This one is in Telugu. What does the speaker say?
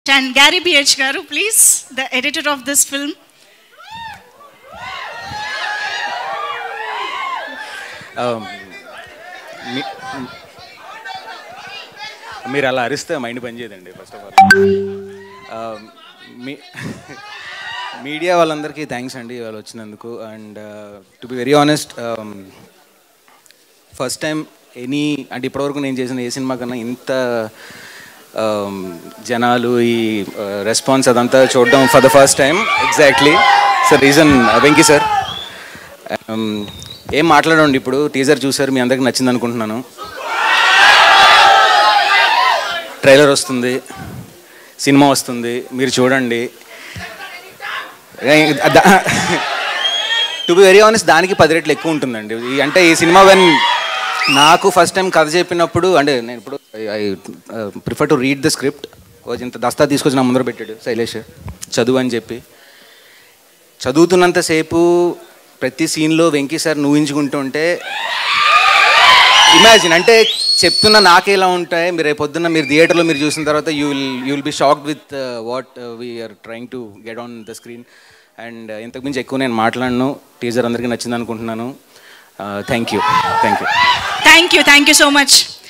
And Gary B.H. Garu, please, the editor of this film. Um, మీ- మీరు అలా అరిస్తే మైండ్ పనిచేయదండి ఫస్ట్ ఆఫ్ ఆల్ మీ మీడియా వాళ్ళందరికీ థ్యాంక్స్ అండి వాళ్ళు వచ్చినందుకు and to be very honest first time any అంటే ఇప్పటివరకు నేను చేసిన ఏ సినిమా కన్నా ఇంత um, జనాలు ఈ రెస్పాన్స్ అదంతా చూడడం for the first time exactly sir reason Venky sir ఏం మాట్లాడండి ఇప్పుడు టీజర్ చూసారు మీ అందరికి నచ్చింది అనుకుంటున్నాను ట్రైలర్ వస్తుంది సినిమా వస్తుంది మీరు చూడండి టు బి వెరీ ఆనెస్ట్ దానికి పది రెట్లు ఎక్కువ ఉంటుందండి ఈ- అంటే ఈ సినిమా వెన్ నాకు ఫస్ట్ టైం కథ చెప్పినప్పుడు అంటే నేను ఇప్పుడు I prefer to read the script ఇంత దస్తా తీసుకొచ్చి నా ముందర పెట్టాడు శైలేష్ చదువు అని చెప్పి చదువుతున్నంతసేపు ప్రతి సీన్లో వెంకీ సార్ నూహించుకుంటుంటే ఇమాజిన్ అంటే చెప్తున్న నాకే ఎలా ఉంటాయి మీరు రేపు పొద్దున్న మీరు థియేటర్లో మీరు చూసిన తర్వాత you will you will be shocked with what we're trying to get on the screen and ఇంతకు మించి ఎక్కువ నేను మాట్లాడను టీజర్ అందరికీ నచ్చింది అనుకుంటున్నాను thank you thank you Thank you, thank you so much.